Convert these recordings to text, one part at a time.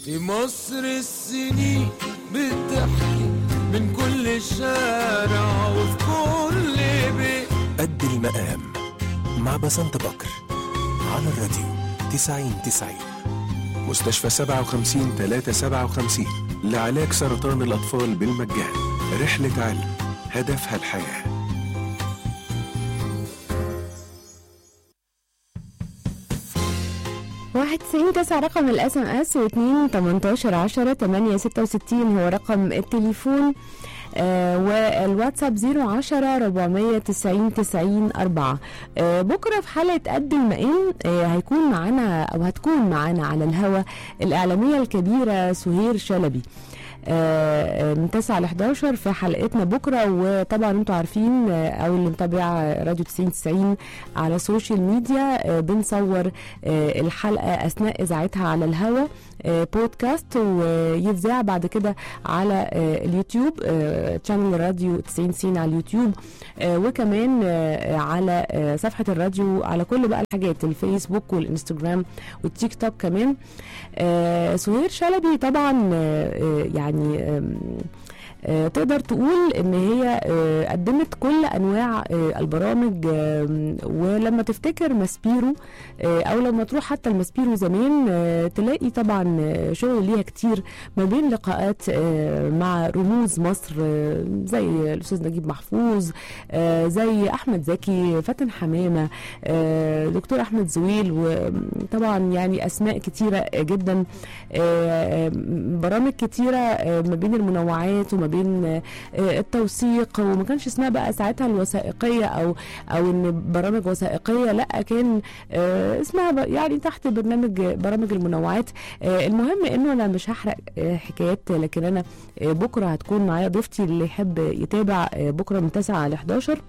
في مصر السنين بتحكي من كل شارع وفي كل بيت قد المقام مع بسنت بكر على الراديو 90 90 مستشفى 57 357 لعلاج سرطان الأطفال بالمجان رحلة علم هدفها الحياه واحد تسعين تسعة رقم الاس ام اس واتنين تمنتاشر عشرة تمانية ستة وستين هو رقم التليفون آه والواتساب زيرو عشرة ربعمية تسعين تسعين أربعة آه بكرة في حلقة قد المقام آه هيكون معانا أو هتكون معانا على الهوا الإعلامية الكبيرة سهير شلبي آه، من 9 ل 11 في حلقتنا بكره وطبعا انتوا عارفين آه، او اللي متابع راديو 90 90 على السوشيال ميديا آه، بنصور آه، الحلقه اثناء اذاعتها على الهوا آه، بودكاست ويتذاع بعد كده على آه، اليوتيوب تشانل راديو 90 90 على اليوتيوب آه، وكمان آه، على آه، صفحه الراديو على كل بقى الحاجات الفيسبوك والانستجرام والتيك توك كمان آه، سهير شلبي طبعا آه، آه، يعني آم، آه، تقدر تقول ان هي آه، قدمت كل انواع آه، البرامج آم، ولما تفتكر ماسبيرو آه، او لما تروح حتى الماسبيرو زمان آه، تلاقي طبعا آه، شغل ليها كتير ما بين لقاءات آه، مع رموز مصر آه، زي الاستاذ نجيب محفوظ آه، زي احمد زكي فاتن حمامه آه، دكتور احمد زويل وطبعا يعني اسماء كتيره جدا آه، برامج كتيره آه، ما بين المنوعات وما بين آه، التوثيق وما كانش اسمها بقى ساعتها الوثائقيه او او ان برامج وثائقيه لا كان آه، اسمها بقى يعني تحت برنامج برامج المنوعات آه، المهم انه انا مش هحرق آه، حكايات لكن انا آه، بكره هتكون معايا ضيفتي اللي يحب يتابع آه، بكره من 9 ل 11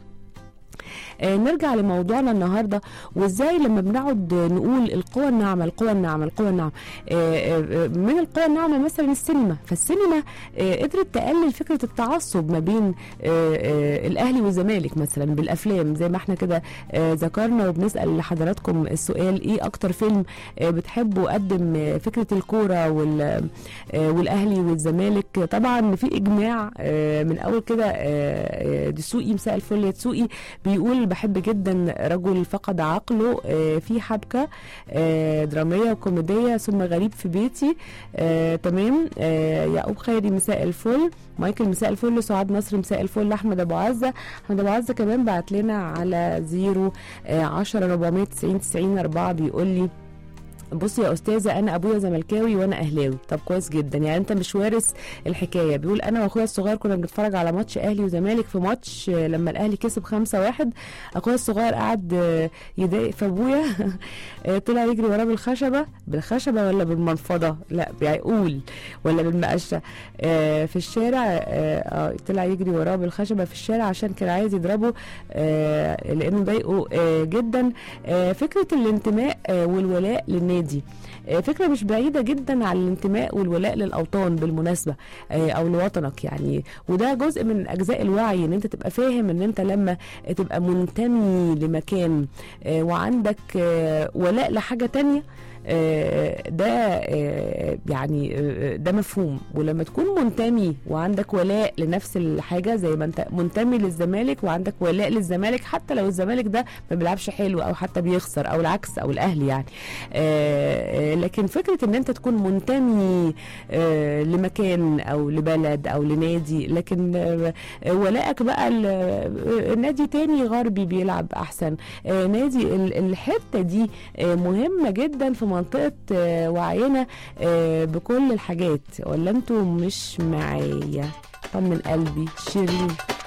آه، نرجع لموضوعنا النهارده وازاي لما بنقعد نقول القوى الناعمه القوى الناعمه القوى الناعمه آه، آه، من القوى الناعمه مثلا السينما فالسينما آه، قدرت تقلل فكره التعصب ما بين آه، آه، الاهلي والزمالك مثلا بالافلام زي ما احنا كده آه، ذكرنا وبنسال لحضراتكم السؤال ايه اكتر فيلم آه، بتحبوا قدم آه، فكره الكوره وال آه، والاهلي والزمالك طبعا في اجماع آه، من اول كده آه، آه، دسوقي مساء الفل يا دسوقي بيقول بحب جدا رجل فقد عقله آه، في حبكه آه، دراميه وكوميديه ثم غريب في بيتي آه، تمام آه، يعقوب خيري مساء الفل مايكل مساء الفل سعاد نصر مساء الفل احمد ابو عزه احمد ابو عزه كمان بعت لنا على 0 10 490 90 4 بيقول لي بصي يا استاذه انا ابويا زملكاوي وانا اهلاوي طب كويس جدا يعني انت مش وارث الحكايه بيقول انا واخويا الصغير كنا بنتفرج على ماتش اهلي وزمالك في ماتش آه، لما الاهلي كسب 5 1 اخويا الصغير قعد آه، يضايق في ابويا آه، طلع يجري وراه بالخشبه بالخشبه ولا بالمنفضه لا بيقول ولا بالمقشه آه، في الشارع آه، آه، طلع يجري وراه بالخشبه في الشارع عشان كان عايز يضربه آه، لانه ضايقه آه، جدا آه، فكره الانتماء آه، والولاء للنادي آه، فكره مش بعيده جدا عن الانتماء والولاء للاوطان بالمناسبه آه، او لوطنك يعني وده جزء من اجزاء الوعي ان انت تبقى فاهم ان انت لما تبقى منتمي لمكان آه، وعندك آه، ولاء لحاجه تانية آه، ده آه، يعني آه، ده مفهوم ولما تكون منتمي وعندك ولاء لنفس الحاجه زي ما انت منتمي للزمالك وعندك ولاء للزمالك حتى لو الزمالك ده ما بيلعبش حلو او حتى بيخسر او العكس او الاهلي يعني آه، آه، لكن فكره ان انت تكون منتمي آه، لمكان او لبلد او لنادي لكن آه، آه، ولائك بقى ل- آه، نادي تاني غربي بيلعب احسن آه، نادي ال- الحته دي آه، مهمه جدا في منطقه آه، وعينا آه، بكل الحاجات ولا انتوا مش معايا طمن قلبي شيرين